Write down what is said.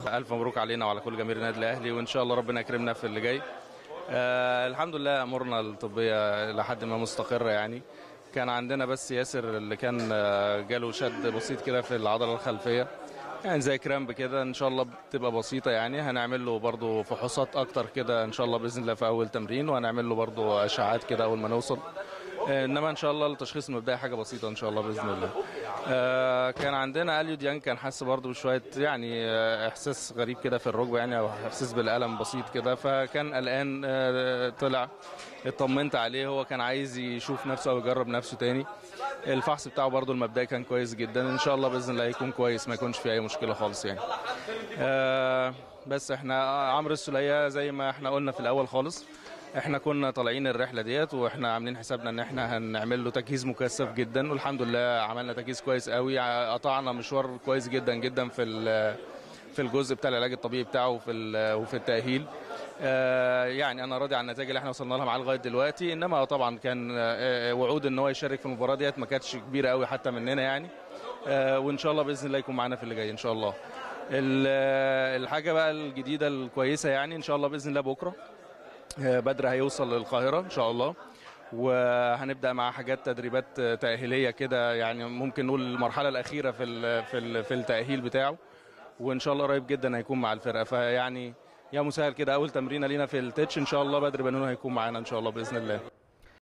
الف مبروك علينا وعلى كل جماهير النادي الاهلي وان شاء الله ربنا يكرمنا في اللي جاي آه الحمد لله امورنا الطبيه لحد ما مستقره يعني كان عندنا بس ياسر اللي كان آه، جاله شد بسيط كده في العضله الخلفيه يعني زي كرامب كده ان شاء الله بتبقى بسيطه يعني هنعمل له برضه فحوصات اكتر كده ان شاء الله باذن الله في اول تمرين وهنعمل له برضه اشعاعات كده اول ما نوصل آه، انما ان شاء الله التشخيص المبدئي حاجه بسيطه ان شاء الله باذن الله آه، كان عندنا اليو ديانج كان حاسس برضه بشويه يعني آه، احساس غريب كده في الركبه يعني او احساس بالالم بسيط كده فكان قلقان آه، طلع اطمنت عليه هو كان عايز يشوف نفسه او يجرب نفسه تاني الفحص بتاعه برضه المبدئي كان كويس جدا ان شاء الله باذن الله يكون كويس ما يكونش فيه اي مشكله خالص يعني آه، بس احنا عمرو السوليه زي ما احنا قلنا في الاول خالص احنا كنا طالعين الرحله ديت واحنا عاملين حسابنا ان احنا هنعمل له تجهيز مكثف جدا والحمد لله عملنا تجهيز كويس قوي ع- قطعنا مشوار كويس جدا جدا في ال- في الجزء بتاع العلاج الطبيعي بتاعه وفي ال- وفي التاهيل آه، يعني انا راضي عن النتائج اللي احنا وصلنا لها معاه لغايه دلوقتي انما طبعا كان آه، وعود ان هو يشارك في المباراه ديت ما كانتش كبيره قوي حتى مننا يعني آه، وان شاء الله باذن الله يكون معانا في اللي جاي ان شاء الله ال- الحاجه بقى الجديده الكويسه يعني ان شاء الله باذن الله بكره آه، بدر هيوصل للقاهره ان شاء الله وهنبدا مع حاجات تدريبات تاهيليه كده يعني ممكن نقول المرحله الاخيره في ال في ال في التاهيل بتاعه وان شاء الله قريب جدا هيكون مع الفرقه فيعني يا مسهل كده اول تمرينه لينا في التتش ان شاء الله بدر بنون هيكون معانا ان شاء الله باذن الله